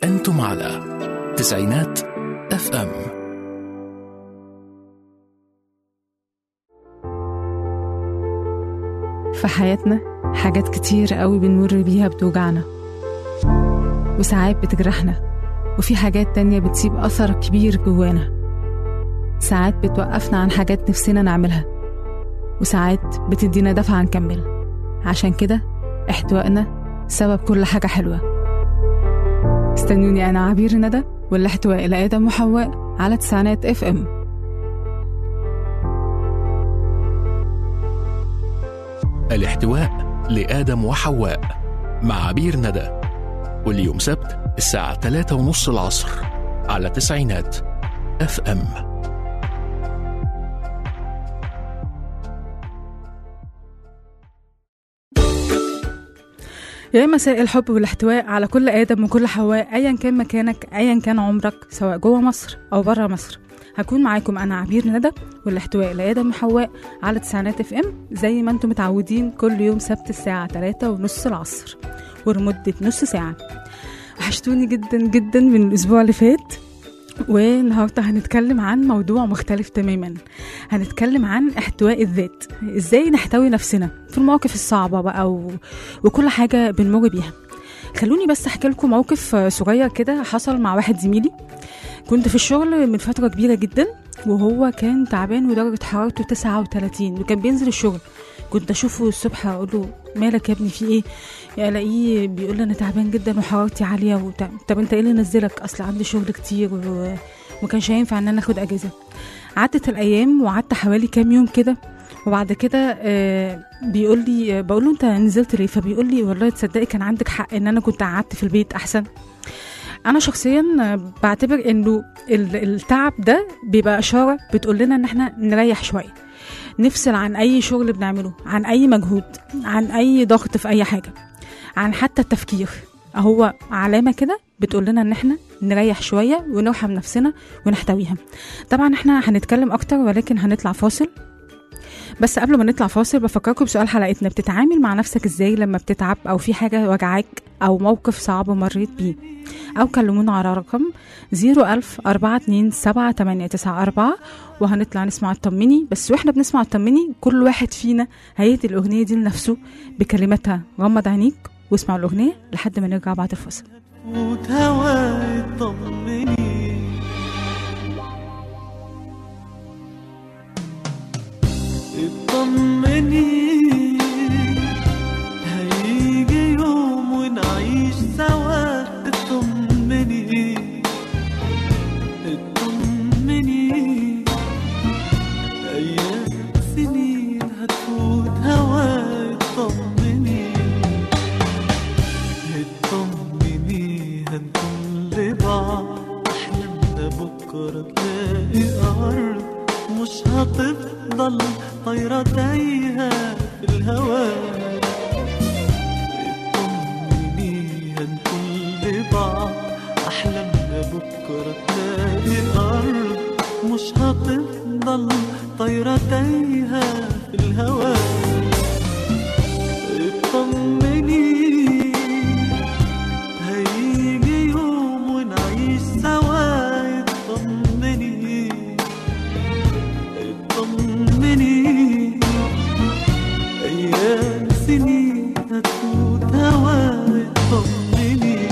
أنتم على تسعينات اف ام في حياتنا حاجات كتير قوي بنمر بيها بتوجعنا وساعات بتجرحنا وفي حاجات تانية بتسيب أثر كبير جوانا ساعات بتوقفنا عن حاجات نفسنا نعملها وساعات بتدينا دفعة نكمل عشان كده احتوائنا سبب كل حاجة حلوة استنوني أنا عبير ندى والاحتواء لآدم وحواء على تسعينات اف ام الاحتواء لآدم وحواء مع عبير ندى واليوم سبت الساعة 3 ونص العصر على تسعينات اف ام يا مساء الحب والاحتواء على كل آدم وكل حواء أيا كان مكانك أيا كان عمرك سواء جوه مصر أو بره مصر هكون معاكم أنا عبير ندى والاحتواء لآدم وحواء على تسعينات اف ام زي ما انتم متعودين كل يوم سبت الساعة 3 ونص العصر ولمدة نص ساعة وحشتوني جدا جدا من الأسبوع اللي فات والنهارده هنتكلم عن موضوع مختلف تماما هنتكلم عن احتواء الذات ازاي نحتوي نفسنا في المواقف الصعبه بقى و... وكل حاجه بنمر بيها خلوني بس احكي لكم موقف صغير كده حصل مع واحد زميلي كنت في الشغل من فتره كبيره جدا وهو كان تعبان ودرجه حرارته 39 وكان بينزل الشغل كنت اشوفه الصبح اقول له مالك يا ابني في ايه الاقيه بيقول لي انا تعبان جدا وحرارتي عاليه وبتاع طب انت ايه اللي نزلك اصل عندي شغل كتير و... وكانش هينفع ان انا اخد اجازه عدت الايام وقعدت حوالي كام يوم كده وبعد كده آه بيقول لي بقول له انت نزلت ليه فبيقول لي والله تصدقي كان عندك حق ان انا كنت قعدت في البيت احسن انا شخصيا بعتبر انه التعب ده بيبقى اشاره بتقول لنا ان احنا نريح شويه نفصل عن اي شغل بنعمله عن اي مجهود عن اي ضغط في اي حاجه عن حتى التفكير هو علامه كده بتقول لنا ان احنا نريح شويه ونرحم نفسنا ونحتويها طبعا احنا هنتكلم اكتر ولكن هنطلع فاصل بس قبل ما نطلع فاصل بفكركم بسؤال حلقتنا بتتعامل مع نفسك ازاي لما بتتعب او في حاجه وجعاك او موقف صعب مريت بيه او كلمونا على رقم 01000 427 وهنطلع نسمع الطمني بس واحنا بنسمع الطمني كل واحد فينا هيهدي الاغنيه دي لنفسه بكلماتها غمض عينيك واسمعوا الاغنيه لحد ما نرجع بعد الفاصل وتهوى طمني اطمني هيجي يوم ونعيش سوا اطمني اطمني ايام سنين هتفوت هوا اطمني اطمني هنكون لبعض احلامنا بكره تلاقي ارض مش هتفضل طايرة تايهة في الهوا اطمني هنكون لبعض أحلامنا بكرة تلاقي أرض مش هتفضل طايرة تايهة في الهوا اطمني هيجي يوم ونعيش سوا اطمني اطمني ايام سنين هتفوت هوا اطمني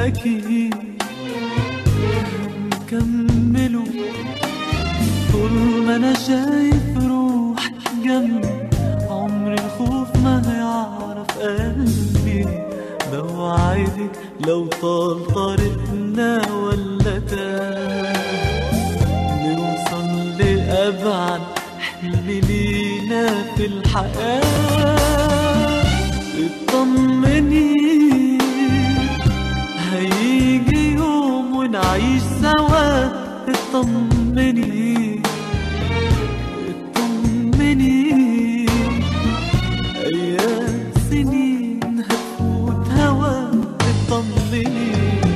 أكيد نكمله طول ما أنا شايف روح جنبي عمر الخوف ما هيعرف قلبي بوعدك لو طال طريقنا ولا تاه نوصل لأبعد حلم لينا في الحياة اطمني هيجي يوم ونعيش سوا اطمني اطمني أيام سنين هتفوت هوا اطمني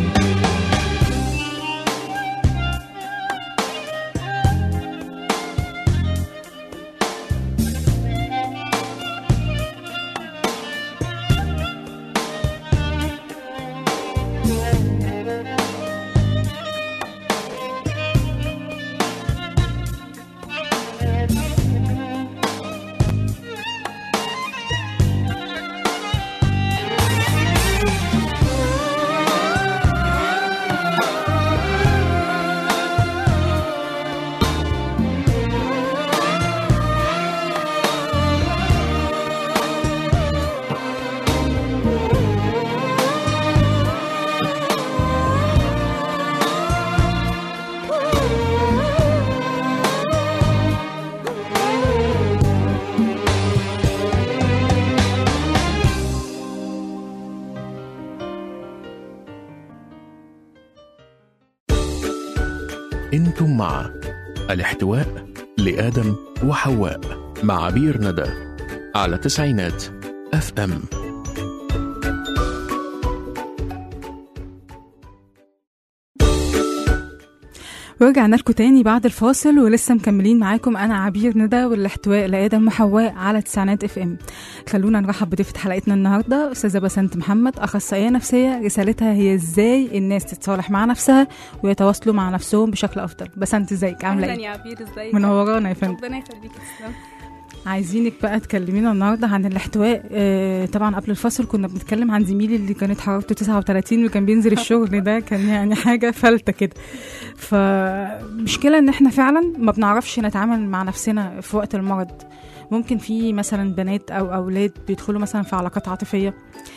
انتم مع الاحتواء لآدم وحواء مع عبير ندى على تسعينات اف ام ورجعنا لكم تاني بعد الفاصل ولسه مكملين معاكم انا عبير ندى والاحتواء لادم وحواء على تسعينات اف ام خلونا نرحب بضيفه حلقتنا النهارده استاذه بسنت محمد اخصائيه نفسيه رسالتها هي ازاي الناس تتصالح مع نفسها ويتواصلوا مع نفسهم بشكل افضل بسنت ازيك عامله اهلا ايه يا عبير ازيك منورانا يا فندم ربنا يخليك تسلم عايزينك بقى تكلمينا النهارده عن الاحتواء آه طبعا قبل الفصل كنا بنتكلم عن زميلي اللي كانت حرارته 39 وكان بينزل الشغل ده كان يعني حاجه فلته كده فمشكله ان احنا فعلا ما بنعرفش نتعامل مع نفسنا في وقت المرض ممكن في مثلا بنات او اولاد بيدخلوا مثلا في علاقات عاطفيه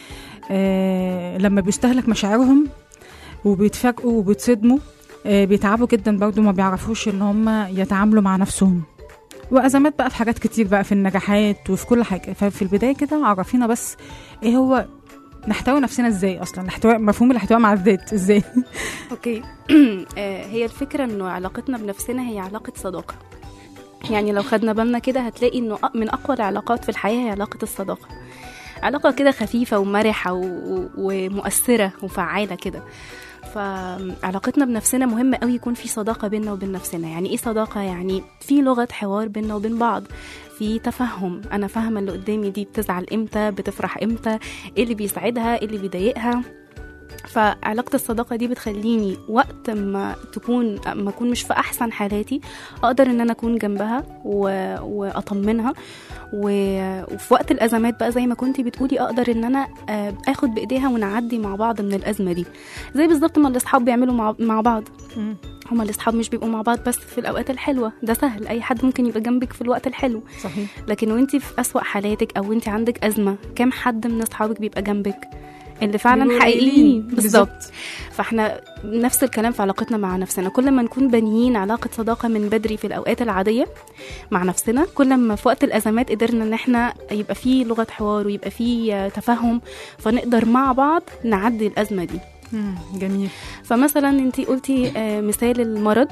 آه لما بيستهلك مشاعرهم وبيتفاجئوا وبيتصدموا آه بيتعبوا جدا برضو ما بيعرفوش ان هم يتعاملوا مع نفسهم وازمات بقى في حاجات كتير بقى في النجاحات وفي كل حاجه ففي البدايه كده عرفينا بس ايه هو نحتوي نفسنا ازاي اصلا الاحتواء مفهوم الاحتواء مع الذات ازاي اوكي آه، هي الفكره انه علاقتنا بنفسنا هي علاقه صداقه يعني لو خدنا بالنا كده هتلاقي انه أ- من اقوى العلاقات في الحياه هي علاقه الصداقه علاقه كده خفيفه ومرحه و- و- ومؤثره وفعاله كده فعلاقتنا بنفسنا مهمة قوي يكون في صداقة بيننا وبين نفسنا يعني ايه صداقة يعني في لغة حوار بيننا وبين بعض في تفهم انا فاهمة اللي قدامي دي بتزعل امتى بتفرح امتى ايه اللي بيسعدها ايه اللي بيضايقها فعلاقة الصداقة دي بتخليني وقت ما تكون ما أكون مش في أحسن حالاتي أقدر إن أنا أكون جنبها و... وأطمنها و... وفي وقت الأزمات بقى زي ما كنتي بتقولي أقدر إن أنا آه، آخد بإيديها ونعدي مع بعض من الأزمة دي زي بالظبط ما الأصحاب بيعملوا مع, مع بعض هما الأصحاب مش بيبقوا مع بعض بس في الأوقات الحلوة ده سهل أي حد ممكن يبقى جنبك في الوقت الحلو صحيح لكن وانتي في أسوأ حالاتك أو انتي عندك أزمة كم حد من أصحابك بيبقى جنبك اللي فعلا بيبقوا حقيقيين قليلين. بالظبط فاحنا نفس الكلام في علاقتنا مع نفسنا كل ما نكون بانيين علاقة صداقة من بدري في الأوقات العادية مع نفسنا كل ما في وقت الأزمات قدرنا إن احنا يبقى في لغة حوار ويبقى في آه، تفاهم فنقدر مع بعض نعدي الأزمة دي مم، جميل فمثلا انت قلتي آه، مثال المرض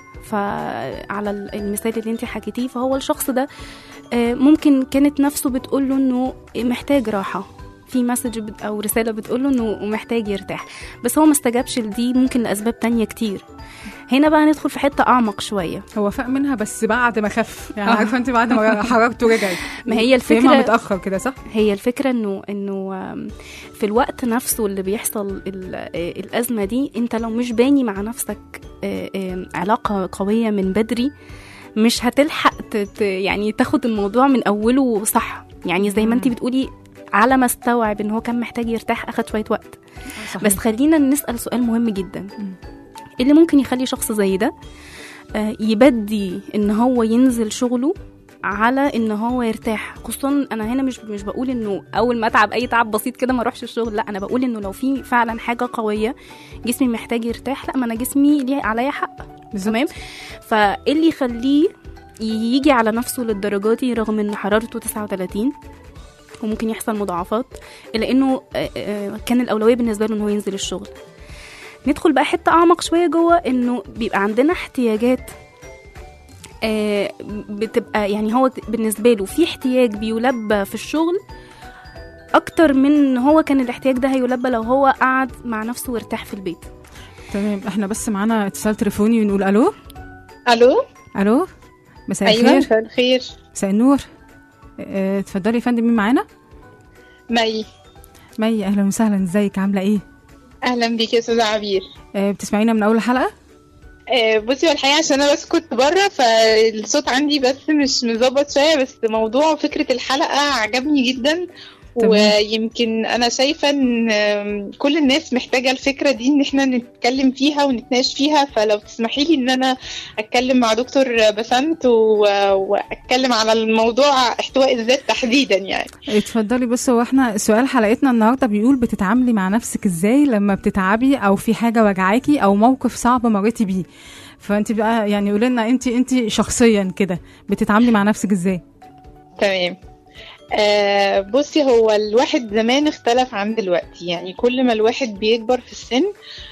فعلى ال- المثال اللي انت حكيتيه فهو الشخص ده آه، ممكن كانت نفسه بتقول له انه محتاج راحه في مسج بت- او رساله بتقول له انه محتاج يرتاح بس هو ما استجابش لدي ممكن لاسباب تانية كتير هنا بقى ندخل في حته اعمق شويه هو فاق منها بس بعد ما خف يعني آه. عارفه انت بعد ما حرارته رجعت ما هي فهمها الفكره متاخر كده صح هي الفكرة انه انه آم، في الوقت نفسه اللي بيحصل ال- آه، الأزمة دي انت لو مش باني مع نفسك آه، آم، علاقة قوية من بدري مش هتلحق ت- ت- يعني تاخد الموضوع من أوله صح يعني زي ما انت مم. بتقولي على ما استوعب ان هو كان محتاج يرتاح اخد شويه وقت صحيح. بس خلينا نسال سؤال مهم جدا مم. ايه اللي ممكن يخلي شخص زي ده آه، يبدي ان هو ينزل شغله على ان هو يرتاح خصوصا انا هنا مش مش بقول انه اول ما اتعب اي تعب بسيط كده ما اروحش الشغل لا انا بقول انه لو في فعلا حاجه قويه جسمي محتاج يرتاح لا ما انا جسمي ليه عليا حق تمام فايه اللي يخليه يجي على نفسه للدرجات دي رغم ان حرارته 39 وممكن يحصل مضاعفات الا انه آه، آه، كان الاولويه بالنسبه له ان هو ينزل الشغل ندخل بقى حته اعمق شويه جوه انه بيبقى عندنا احتياجات آه، بتبقى يعني هو بالنسبه له في احتياج بيلبى في الشغل اكتر من ان هو كان الاحتياج ده هيلبى لو هو قعد مع نفسه وارتاح في البيت تمام احنا بس معانا اتصال تليفوني ونقول الو الو الو مساء ايوه الخير مساء الخير مساء النور اه، اتفضلي يا فندم مين معانا مي مي اهلا وسهلا ازيك عامله ايه اهلا بيك يا استاذه عبير اه، بتسمعينا من اول حلقه آه، بصي هو الحقيقه عشان انا بس كنت بره فالصوت عندي بس مش مظبط شويه بس موضوع فكره الحلقه عجبني جدا تمام. ويمكن انا شايفه ان آم، كل الناس محتاجه الفكره دي ان احنا نتكلم فيها ونتناقش فيها فلو تسمحي لي ان انا اتكلم مع دكتور بسنت و- واتكلم على الموضوع احتواء الذات تحديدا يعني اتفضلي بص هو احنا سؤال حلقتنا النهارده بيقول بتتعاملي مع نفسك ازاي لما بتتعبي او في حاجه وجعاكي او موقف صعب مريتي بيه فانت بقى يعني قولي لنا انت انت شخصيا كده بتتعاملي مع نفسك ازاي تمام آه بصي هو الواحد زمان اختلف عن دلوقتي يعني كل ما الواحد بيكبر في السن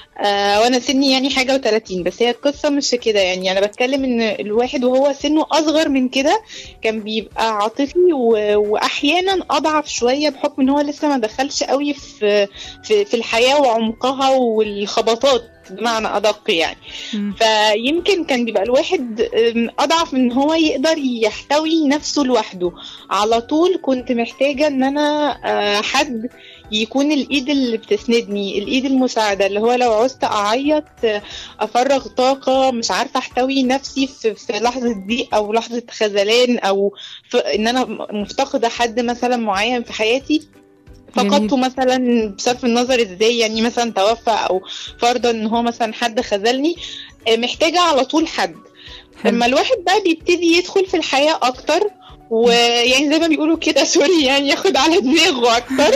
آه وانا سني يعني حاجه و30 بس هي القصه مش كده يعني انا بتكلم ان الواحد وهو سنه اصغر من كده كان بيبقى عاطفي و... واحيانا اضعف شويه بحكم ان هو لسه ما دخلش قوي في في, في الحياه وعمقها والخبطات بمعنى ادق يعني مم. فيمكن كان بيبقى الواحد أم، اضعف من ان هو يقدر يحتوي نفسه لوحده على طول كنت محتاجه ان انا آه، حد يكون الايد اللي بتسندني الايد المساعده اللي هو لو عوزت اعيط آه، افرغ طاقه مش عارفه احتوي نفسي في, في لحظه ضيق او لحظه خذلان او في ان انا مفتقده حد مثلا معين في حياتي فقدته مثلا بصرف النظر ازاي يعني مثلا توفى او فرضا ان هو مثلا حد خذلني آه، محتاجه على طول حد حلو. لما الواحد بقى بيبتدي يدخل في الحياه اكتر ويعني زي ما بيقولوا كده سوري يعني ياخد على دماغه اكتر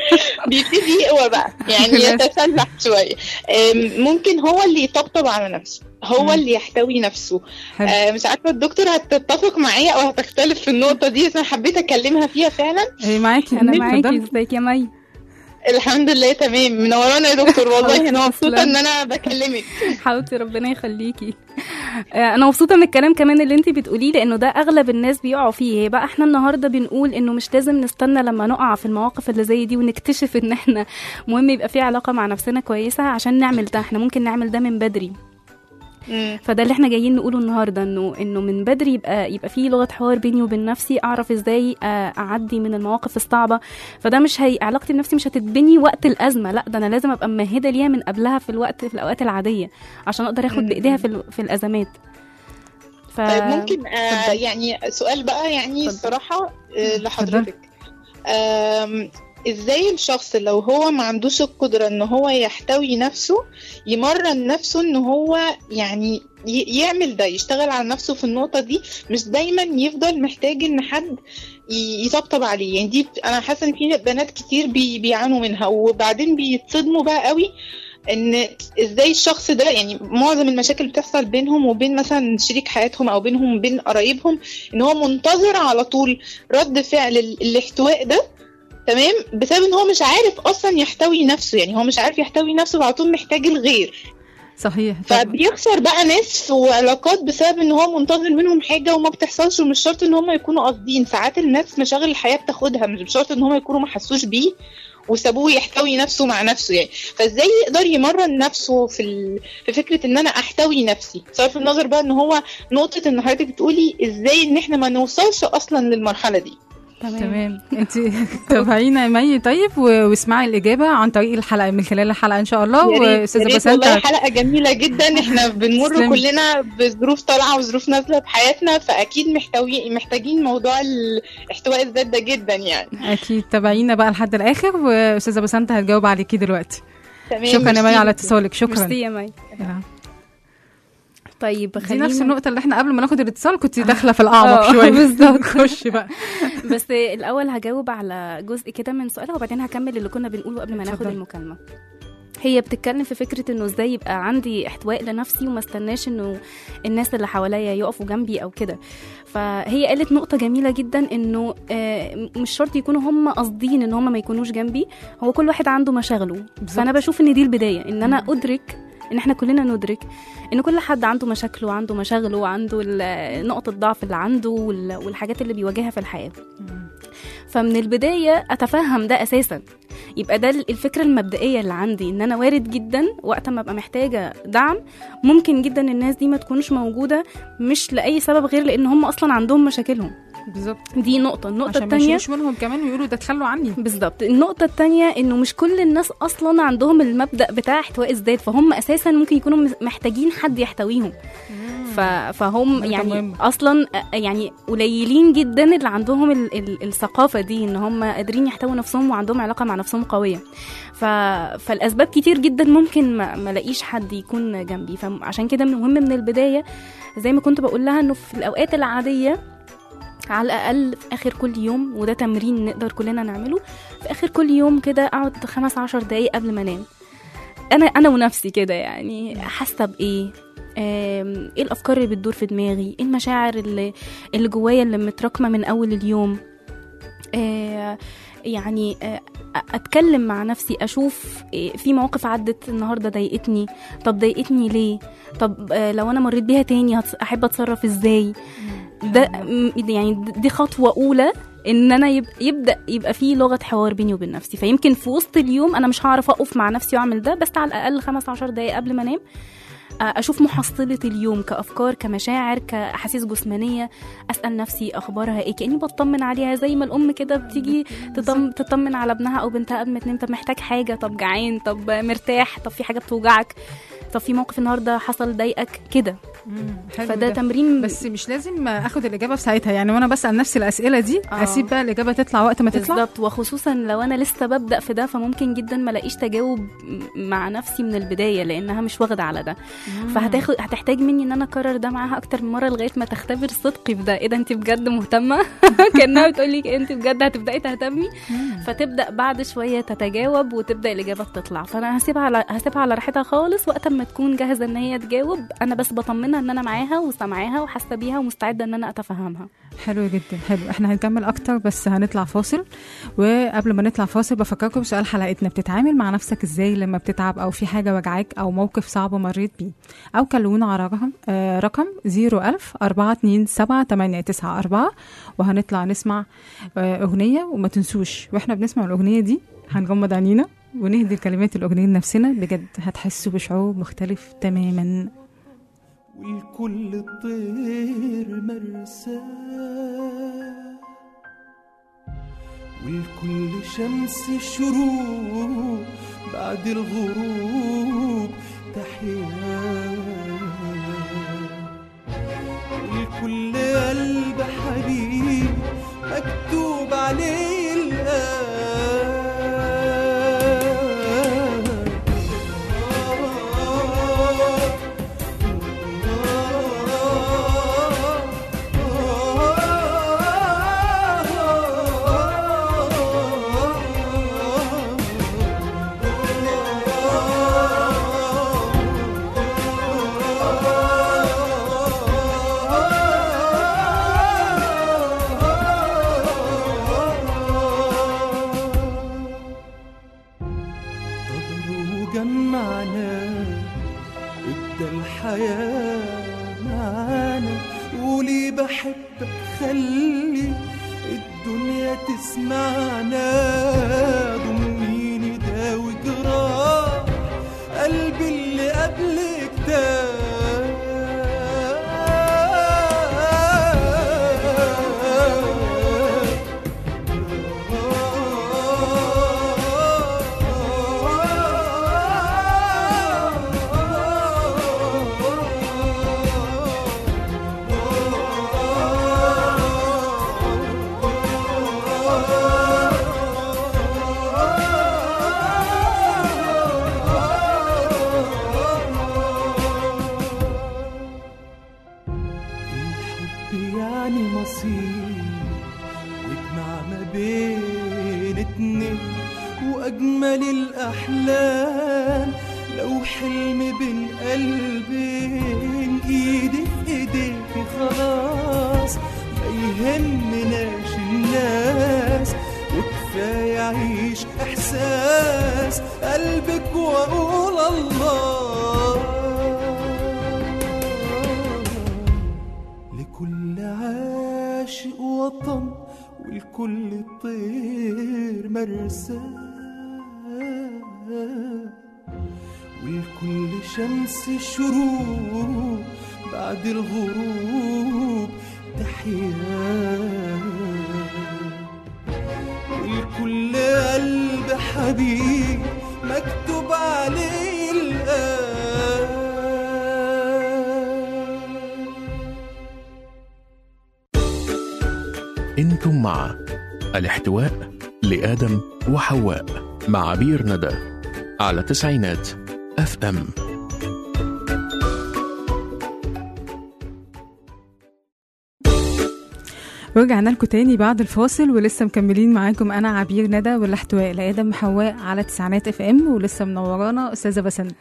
بيبتدي يقوى بقى يعني بس. يتسلح شويه آم، ممكن هو اللي يطبطب على نفسه مم. هو اللي يحتوي نفسه حلو. آه، مش عارفه الدكتور هتتفق معايا او هتختلف في النقطه دي بس انا حبيت اكلمها فيها فعلا ايه معاكي انا اتفضلي. معاكي ازيك يا مي الحمد لله تمام منورانا يا دكتور والله انا مبسوطه تسلم. ان انا بكلمك حبيبتي ربنا يخليكي آه، انا مبسوطه من الكلام كمان اللي انت بتقوليه لانه ده اغلب الناس بيقعوا فيه بقى احنا النهارده بنقول انه مش لازم نستنى لما نقع في المواقف اللي زي دي ونكتشف ان احنا مهم يبقى في علاقه مع نفسنا كويسه عشان نعمل ده احنا ممكن نعمل ده من بدري مم. فده اللي احنا جايين نقوله النهارده انه انه من بدري يبقى يبقى في لغه حوار بيني وبين نفسي اعرف ازاي آه، اعدي من المواقف الصعبه فده مش هي علاقتي بنفسي مش هتتبني وقت الازمه لا ده انا لازم ابقى ممهده ليها من قبلها في الوقت في الاوقات العاديه عشان اقدر اخد مم. بايديها في ال- في الازمات ف... طيب ممكن آه اتفضلي. يعني سؤال بقى يعني اتفضل. الصراحه آه لحضرتك آم، ازاي الشخص لو هو ما عندوش القدره ان هو يحتوي نفسه يمرن نفسه ان هو يعني ي- يعمل ده يشتغل على نفسه في النقطه دي مش دايما يفضل محتاج ان حد ي- يطبطب عليه يعني دي انا حاسه ان في بنات كتير بي بيعانوا منها وبعدين بيتصدموا بقى قوي ان ازاي الشخص ده يعني معظم المشاكل اللي بتحصل بينهم وبين مثلا شريك حياتهم او بينهم وبين قرايبهم ان هو منتظر على طول رد فعل ال- الاحتواء ده تمام بسبب ان هو مش عارف اصلا يحتوي نفسه يعني هو مش عارف يحتوي نفسه وعلى طول محتاج الغير صحيح طب فبيخسر بقى ناس وعلاقات بسبب ان هو منتظر منهم حاجه وما بتحصلش ومش شرط ان هم يكونوا قاصدين ساعات الناس مشاغل الحياه بتاخدها مش شرط ان هم يكونوا ما حسوش بيه وسابوه يحتوي نفسه مع نفسه يعني فازاي يقدر يمرن نفسه في ال... في فكره ان انا احتوي نفسي صرف النظر بقى ان هو نقطه ان حضرتك بتقولي ازاي ان احنا ما نوصلش اصلا للمرحله دي تمام انت تابعينا يا مي طيب و- واسمعي الاجابه عن طريق الحلقه من خلال الحلقه ان شاء الله يا ريت- واستاذه يا ريت والله بسنت حلقة جميلة جدا احنا بنمر تسلمي. كلنا بظروف طالعة وظروف نازلة في حياتنا فأكيد محتوي محتاجين موضوع الاحتواء الذات ده جدا يعني اكيد تابعينا بقى لحد الاخر واستاذه بسنت هتجاوب عليكي دلوقتي تمام شكرا يا مي ميرسي على جداً. اتصالك شكرا ميرسي يا مي طيب دي خلينا نفس النقطة اللي احنا قبل ما ناخد الاتصال كنت داخلة في الأعمق اه، شوية بالظبط. خش بقى بس الاول هجاوب على جزء كده من سؤالها وبعدين هكمل اللي كنا بنقوله قبل ما ناخد اتفضلي. المكالمه هي بتتكلم في فكره انه ازاي يبقى عندي احتواء لنفسي وما استناش انه الناس اللي حواليا يقفوا جنبي او كده فهي قالت نقطه جميله جدا انه آه، مش شرط يكونوا هم قاصدين ان هم ما يكونوش جنبي هو كل واحد عنده مشاغله فانا بشوف ان دي البدايه ان انا ادرك ان احنا كلنا ندرك ان كل حد عنده مشاكله وعنده مشاغله وعنده ال- نقط الضعف اللي عنده وال- والحاجات اللي بيواجهها في الحياه فمن البدايه اتفهم ده اساسا يبقى ده الفكره المبدئيه اللي عندي ان انا وارد جدا وقت ما ابقى محتاجه دعم ممكن جدا الناس دي ما تكونش موجوده مش لاي سبب غير لان هم اصلا عندهم مشاكلهم بالظبط دي نقطه النقطه عشان ما الثانيه يشيلوش منهم كمان ويقولوا ده تخلوا عني بالظبط النقطة التانية انه مش كل الناس اصلا عندهم المبدأ بتاع احتواء الذات فهم اساسا ممكن يكونوا مس- محتاجين حد يحتويهم ف... فهم نقطة يعني مهمة. اصلا آه، يعني قليلين جدا اللي عندهم ال... ال... الثقافة دي ان هم قادرين يحتووا نفسهم وعندهم علاقة مع نفسهم قوية ف... فالاسباب كتير جدا ممكن ما, ما لاقيش حد يكون جنبي فعشان كده مهم من البداية زي ما كنت بقول لها انه في الاوقات العادية على الاقل في اخر كل يوم وده تمرين نقدر كلنا نعمله في اخر كل يوم كده اقعد خمس عشر دقايق قبل ما انام انا انا ونفسي كده يعني حاسه بايه آم، ايه الافكار اللي بتدور في دماغي ايه المشاعر اللي اللي جوايا اللي متراكمه من اول اليوم آه، يعني آه، اتكلم مع نفسي اشوف إيه، في مواقف عدت النهارده ضايقتني طب ضايقتني ليه طب آه، لو انا مريت بيها تاني هتص- احب اتصرف ازاي ده م- يعني دي خطوه اولى ان انا يب- يبدا يبقى في لغه حوار بيني وبين نفسي فيمكن في وسط اليوم انا مش هعرف اقف مع نفسي واعمل ده بس على الاقل 15 دقايق قبل ما انام آه، اشوف محصله اليوم كافكار كمشاعر كاحاسيس جسمانيه اسال نفسي اخبارها ايه كاني بطمن عليها زي ما الام كده بتيجي تطم تطمن على ابنها او بنتها قبل ما تنام طب محتاج حاجه طب جعان طب مرتاح طب في حاجه بتوجعك طب في موقف النهارده حصل ضايقك كده حلو فده ده. تمرين بس مش لازم اخد الاجابه في ساعتها يعني وانا بسال نفسي الاسئله دي آه. اسيب بقى الاجابه تطلع وقت ما تطلع بالظبط وخصوصا لو انا لسه ببدا في ده فممكن جدا ما الاقيش تجاوب م- مع نفسي من البدايه لانها مش واخده على ده فهتاخد هتحتاج مني ان انا اكرر ده معاها اكتر من مره لغايه ما تختبر صدقي في ده ايه ده انت بجد مهتمه كانها بتقول لي انت بجد هتبداي تهتمي فتبدا بعد شويه تتجاوب وتبدا الاجابات تطلع فانا هسيبها على هسيبها على راحتها خالص وقت ما تكون جاهزه ان هي تجاوب انا بس بطمنها ان انا معاها وسامعاها وحاسه بيها ومستعده ان انا اتفهمها حلو جدا حلو احنا هنكمل اكتر بس هنطلع فاصل وقبل ما نطلع فاصل بفكركم بسؤال حلقتنا بتتعامل مع نفسك ازاي لما بتتعب او في حاجه وجعاك او موقف صعب مريت بيه او كلمونا على رقم آه رقم 01000 427 وهنطلع نسمع آه اغنيه وما تنسوش واحنا بنسمع الاغنيه دي هنغمض عينينا ونهدي الكلمات الاغنيه لنفسنا بجد هتحسوا بشعور مختلف تماما والكل طير مرساه والكل شمس الشروق بعد الغروب تحيا والكل قلب حبيب مكتوب عليه الآن قدر وجمعنا ادى الحياة معانا قولي بحبك خلي الدنيا تسمعنا ضميني داوي جراح قلبي اللي قبلك ده وأجمل الأحلام لو حلم بين قلبين إيدي في إيديكي خلاص ما يهمناش الناس وكفاية أعيش إحساس قلبك وأقول الله لكل عاشق وطن ولكل طير مرساه ولكل شمس شروق بعد الغروب تحياه ولكل قلب حبيب مكتوب عليه الآن انتم مع الاحتواء لآدم وحواء مع عبير ندى على تسعينات اف ام ورجعنا لكم تاني بعد الفاصل ولسه مكملين معاكم انا عبير ندى والاحتواء لادم حواء على تسعينات اف ام ولسه منورانا استاذه بسنت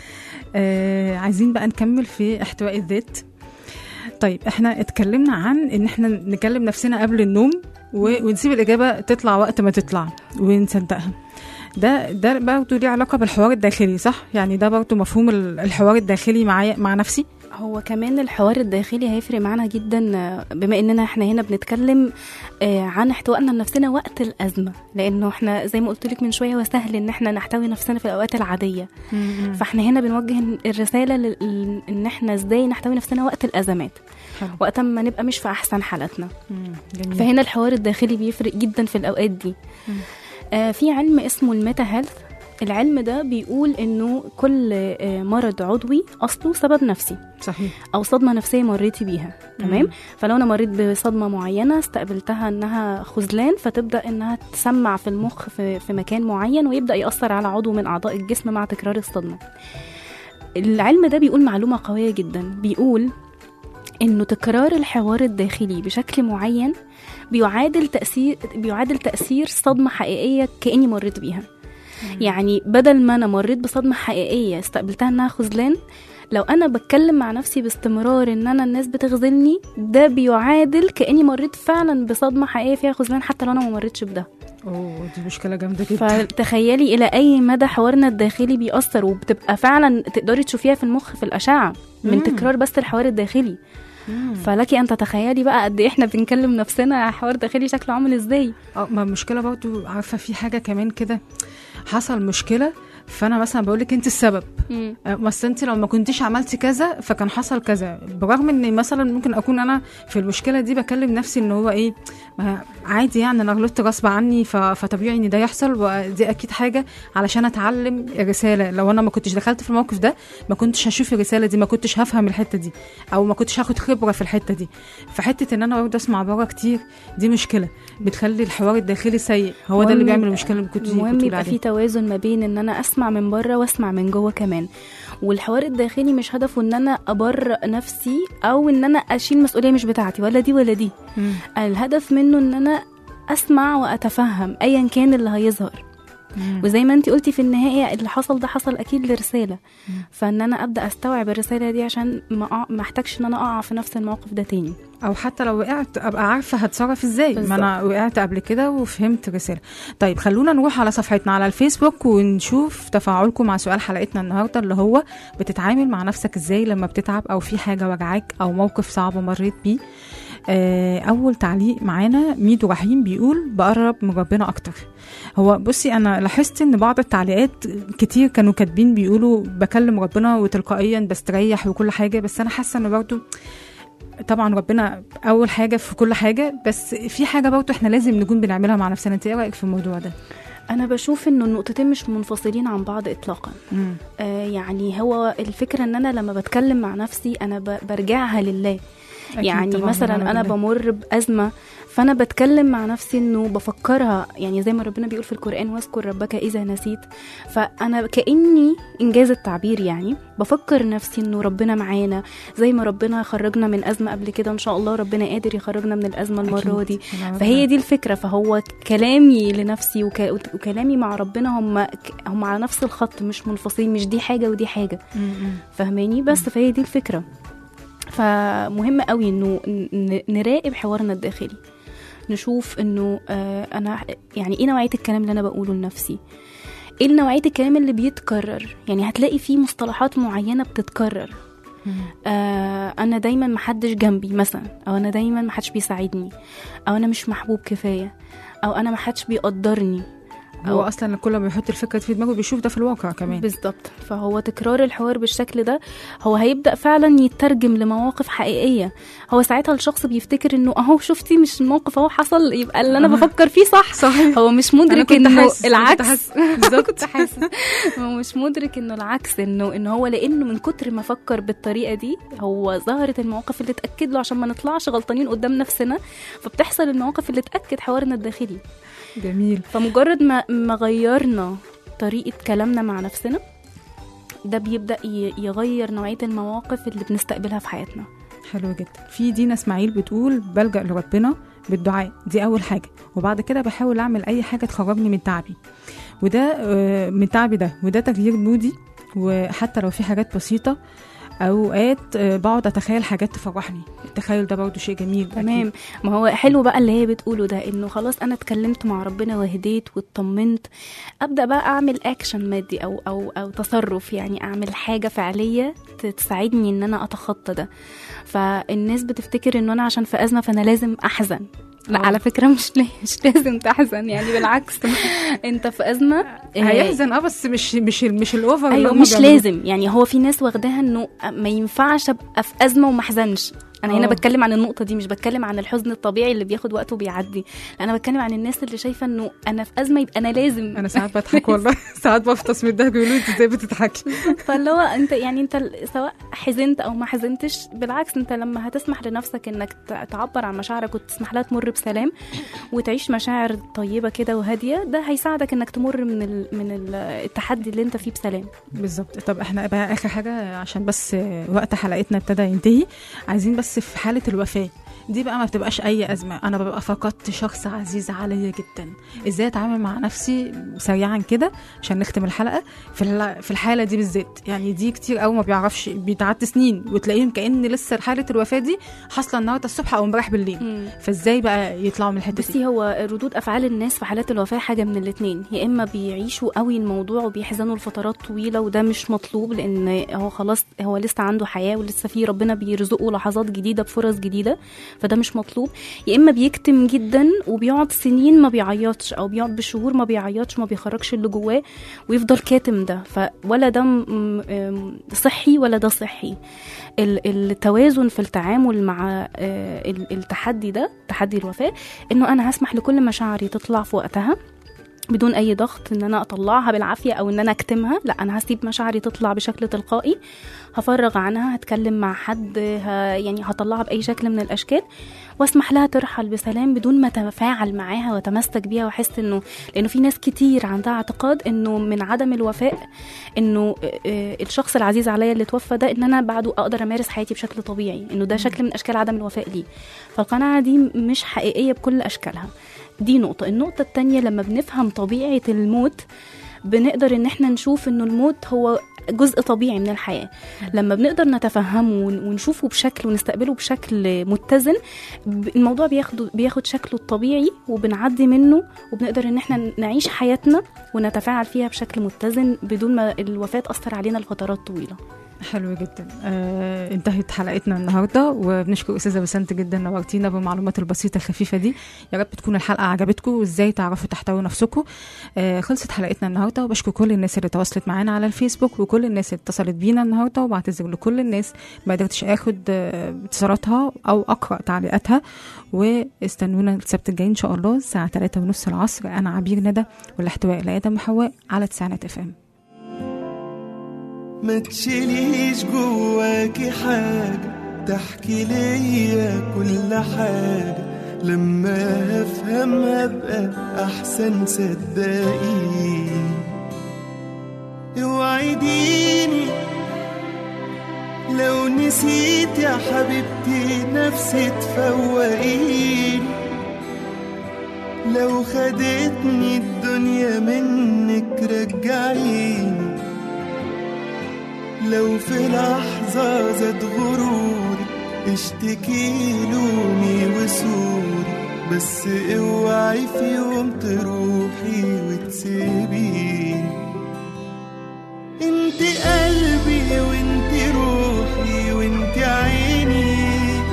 آه عايزين بقى نكمل في احتواء الذات طيب احنا اتكلمنا عن ان احنا نكلم نفسنا قبل النوم و- ونسيب الاجابه تطلع وقت ما تطلع ونصدقها ده ده برضه ليه علاقه بالحوار الداخلي صح يعني ده برضه مفهوم ال- الحوار الداخلي معايا مع نفسي هو كمان الحوار الداخلي هيفرق معانا جدا آه، بما اننا احنا هنا بنتكلم آه، عن احتوائنا لنفسنا وقت الازمه لانه احنا زي ما قلت لك من شويه هو سهل ان احنا نحتوي نفسنا في الاوقات العاديه فاحنا هنا بنوجه الرساله لل- ان احنا ازاي نحتوي نفسنا وقت الازمات حلو. وقت ما نبقى مش في احسن حالاتنا مم، جميل فهنا الحوار الداخلي بيفرق جدا في الاوقات دي مم. آه في علم اسمه الميتا هيلث العلم ده بيقول انه كل آه مرض عضوي اصله سبب نفسي صحيح او صدمه نفسيه مريتي بيها تمام مم. فلو انا مريت بصدمه معينه استقبلتها انها خذلان فتبدا انها تسمع في المخ في, في مكان معين ويبدا ياثر على عضو من اعضاء الجسم مع تكرار الصدمه العلم ده بيقول معلومه قويه جدا بيقول انه تكرار الحوار الداخلي بشكل معين بيعادل تاثير بيعادل تاثير صدمه حقيقيه كاني مريت بيها يعني بدل ما انا مريت بصدمه حقيقيه استقبلتها انها خذلان لو انا بتكلم مع نفسي باستمرار ان انا الناس بتخذلني ده بيعادل كاني مريت فعلا بصدمه حقيقيه فيها خذلان حتى لو انا ما مريتش بده اوه دي مشكله جامده جدا فتخيلي الى اي مدى حوارنا الداخلي بيأثر وبتبقى فعلا تقدري تشوفيها في المخ في الاشعه من مم. تكرار بس الحوار الداخلي مم. فلك ان تتخيلي بقى قد ايه احنا بنكلم نفسنا حوار داخلي شكله عامل ازاي اه ما المشكله برضو عارفه في حاجه كمان كده حصل مشكله فانا مثلا بقول لك انت السبب مم. آه، بس انت لو ما كنتيش عملتي كذا فكان حصل كذا برغم ان مثلا ممكن اكون انا في المشكله دي بكلم نفسي ان هو ايه ما عادي يعني انا غلطت غصب عني ف- فطبيعي ان ده يحصل ودي اكيد حاجه علشان اتعلم الرساله لو انا ما كنتش دخلت في الموقف ده ما كنتش هشوف الرساله دي ما كنتش هفهم الحته دي او ما كنتش هاخد خبره في الحته دي فحته ان انا برضه اسمع بره كتير دي مشكله بتخلي الحوار الداخلي سيء هو ده اللي المهم بيعمل يبقى- المشكله اللي كنت المهم كنت يبقى في توازن ما بين ان انا اسمع من بره واسمع من جوه كمان والحوار الداخلي مش هدفه ان انا ابرئ نفسي او ان انا اشيل مسؤوليه مش بتاعتي ولا دي ولا دي الهدف منه ان انا اسمع واتفهم ايا كان اللي هيظهر وزي ما انت قلتي في النهايه اللي حصل ده حصل اكيد لرساله فان انا ابدا استوعب الرساله دي عشان ما أقع- ما احتاجش ان انا اقع في نفس الموقف ده تاني او حتى لو وقعت ابقى عارفه هتصرف ازاي ما انا وقعت قبل كده وفهمت الرساله طيب خلونا نروح على صفحتنا على الفيسبوك ونشوف تفاعلكم مع سؤال حلقتنا النهارده اللي هو بتتعامل مع نفسك ازاي لما بتتعب او في حاجه وجعاك او موقف صعب مريت بيه آه، اول تعليق معانا ميدو رحيم بيقول بقرب من ربنا اكتر هو بصي انا لاحظت ان بعض التعليقات كتير كانوا كاتبين بيقولوا بكلم ربنا وتلقائيا بستريح وكل حاجه بس انا حاسه ان برضه طبعا ربنا اول حاجه في كل حاجه بس في حاجه برضه احنا لازم نكون بنعملها مع نفسنا انت ايه رايك في الموضوع ده انا بشوف انه النقطتين مش منفصلين عن بعض اطلاقا مم. آه يعني هو الفكره ان انا لما بتكلم مع نفسي انا ب- برجعها لله أكيد يعني طبعاً مثلا بنعمل انا ده. بمر بازمه فانا بتكلم مع نفسي انه بفكرها يعني زي ما ربنا بيقول في القران واذكر ربك اذا نسيت فانا كاني انجاز التعبير يعني بفكر نفسي انه ربنا معانا زي ما ربنا خرجنا من ازمه قبل كده ان شاء الله ربنا قادر يخرجنا من الازمه المره دي فهي دي الفكره فهو كلامي لنفسي وك... وكلامي مع ربنا هم هم على نفس الخط مش منفصلين مش دي حاجه ودي حاجه فاهماني بس فهي دي الفكره فمهم قوي انه ن- نراقب حوارنا الداخلي نشوف انه آه انا يعني ايه نوعيه الكلام اللي انا بقوله لنفسي ايه نوعيه الكلام اللي بيتكرر يعني هتلاقي فيه مصطلحات معينه بتتكرر آه انا دايما محدش جنبي مثلا او انا دايما محدش بيساعدني او انا مش محبوب كفايه او انا محدش بيقدرني هو اصلا كل ما بيحط الفكره دي في دماغه بيشوف ده في الواقع كمان بالظبط فهو تكرار الحوار بالشكل ده هو هيبدا فعلا يترجم لمواقف حقيقيه هو ساعتها الشخص بيفتكر انه اهو شفتي مش الموقف اهو حصل يبقى اللي انا أها. بفكر فيه صح صحيح هو مش أنا مدرك كنت انه حاسس- أنا كنت العكس حاسس. بالظبط كنت حاسس هو مش مدرك انه العكس انه ان هو لانه من كتر ما فكر بالطريقه دي هو ظهرت المواقف اللي تاكد له عشان ما نطلعش غلطانين قدام نفسنا فبتحصل المواقف اللي تاكد حوارنا الداخلي جميل فمجرد ما ما غيرنا طريقه كلامنا مع نفسنا ده بيبدا ي- يغير نوعيه المواقف اللي بنستقبلها في حياتنا حلو جدا في دينا اسماعيل بتقول بلجأ لربنا بالدعاء دي اول حاجه وبعد كده بحاول اعمل اي حاجه تخرجني من تعبي وده آه، من تعبي ده وده تغيير مودي وحتى لو في حاجات بسيطه اوقات آه، بقعد اتخيل حاجات تفرحني التخيل ده برضه شيء جميل تمام ما هو حلو بقى اللي هي بتقوله ده انه خلاص انا اتكلمت مع ربنا وهديت واطمنت ابدا بقى اعمل اكشن مادي او او او تصرف يعني اعمل حاجه فعليه ت- تساعدني ان انا اتخطى ده فالناس بتفتكر انه انا عشان في ازمه فانا لازم احزن لا آه. على فكره مش ليه مش لازم تحزن يعني بالعكس انت في ازمه آه، هيحزن اه بس مش مش مش الاوفر اللي ايوه هم مش بيعملوه. لازم يعني هو في ناس واخداها انه ما ينفعش ابقى في ازمه وما احزنش انا هنا آه. بتكلم عن النقطه دي مش بتكلم عن الحزن الطبيعي اللي بياخد وقته وبيعدي لا، انا بتكلم عن الناس اللي شايفه انه انا في ازمه يبقى انا لازم انا ساعات بضحك والله ساعات بفطس من الضحك بيقولوا انت ازاي بتضحكي فاللي هو انت يعني انت ال- سواء حزنت او ما حزنتش بالعكس انت لما هتسمح لنفسك انك ت- تعبر عن مشاعرك وتسمح لها تمر بسلام وتعيش مشاعر طيبه كده وهاديه ده هيساعدك انك تمر من ال من ال التحدي اللي انت فيه بسلام بالظبط طب احنا بقى اخر حاجه عشان بس وقت حلقتنا ابتدى ينتهي عايزين بس في حاله الوفاه دي بقى ما بتبقاش اي ازمه انا ببقى فقدت شخص عزيز عليا جدا ازاي اتعامل مع نفسي سريعا كده عشان نختم الحلقه في الل- في الحاله دي بالذات يعني دي كتير قوي ما بيعرفش بيتعدي سنين وتلاقيهم كان لسه حاله الوفاه دي حاصله النهارده الصبح او امبارح بالليل فازاي بقى يطلعوا من الحته دي بصي هو ردود افعال الناس في حالات الوفاه حاجه من الاثنين يا اما بيعيشوا قوي الموضوع وبيحزنوا لفترات طويله وده مش مطلوب لان هو خلاص هو لسه عنده حياه ولسه في ربنا بيرزقه لحظات جديده بفرص جديده فده مش مطلوب يا اما بيكتم جدا وبيقعد سنين ما بيعيطش او بيقعد بشهور ما بيعيطش ما بيخرجش اللي جواه ويفضل كاتم ده فولا ده م- م- صحي ولا ده صحي ال- التوازن في التعامل مع آه، ال- التحدي ده تحدي الوفاه انه انا هسمح لكل مشاعري تطلع في وقتها بدون اي ضغط ان انا اطلعها بالعافيه او ان انا اكتمها لا انا هسيب مشاعري تطلع بشكل تلقائي هفرغ عنها هتكلم مع حد ه... يعني هطلعها باي شكل من الاشكال واسمح لها ترحل بسلام بدون ما اتفاعل معاها واتمسك بيها واحس انه لانه في ناس كتير عندها اعتقاد انه من عدم الوفاء انه آه، آه، الشخص العزيز عليا اللي توفى ده ان انا بعده اقدر امارس حياتي بشكل طبيعي انه ده شكل من اشكال عدم الوفاء ليه فالقناعه دي مش حقيقيه بكل اشكالها دي نقطه النقطه التانية لما بنفهم طبيعه الموت بنقدر ان احنا نشوف انه الموت هو جزء طبيعي من الحياه لما بنقدر نتفهمه ون- ونشوفه بشكل ونستقبله بشكل متزن ب- الموضوع بياخد بياخد شكله الطبيعي وبنعدي منه وبنقدر ان احنا نعيش حياتنا ونتفاعل فيها بشكل متزن بدون ما الوفاه تاثر علينا لفترات طويله حلو جدا آه انتهت حلقتنا النهارده وبنشكر استاذه بسنت جدا نورتينا بالمعلومات البسيطه الخفيفه دي يا رب تكون الحلقه عجبتكم وازاي تعرفوا تحتووا نفسكم آه خلصت حلقتنا النهارده وبشكر كل الناس اللي تواصلت معانا على الفيسبوك وكل الناس اللي اتصلت بينا النهارده وبعتذر لكل الناس ما قدرتش اخد آه، اتصالاتها او اقرا تعليقاتها واستنونا السبت الجاي ان شاء الله الساعه 3 ونص العصر انا عبير ندى والاحتواء لادم وحواء على تسعينات اف ام ما تشيليش جواكي حاجة تحكي ليا كل حاجة لما افهم هبقى احسن صدقيني اوعديني لو نسيت يا حبيبتي نفسي تفوقيني لو خدتني الدنيا منك رجعيني لو في لحظة زاد غروري اشتكي لومي وسوري بس اوعي في يوم تروحي وتسيبيني انت قلبي وانت روحي وانت عيني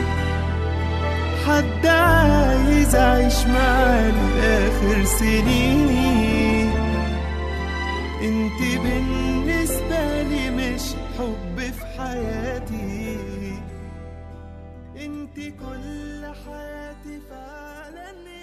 حد عايز اعيش معاه لاخر سنيني انت بالنسبة لي مش حب في حياتي انت كل حياتي فعلا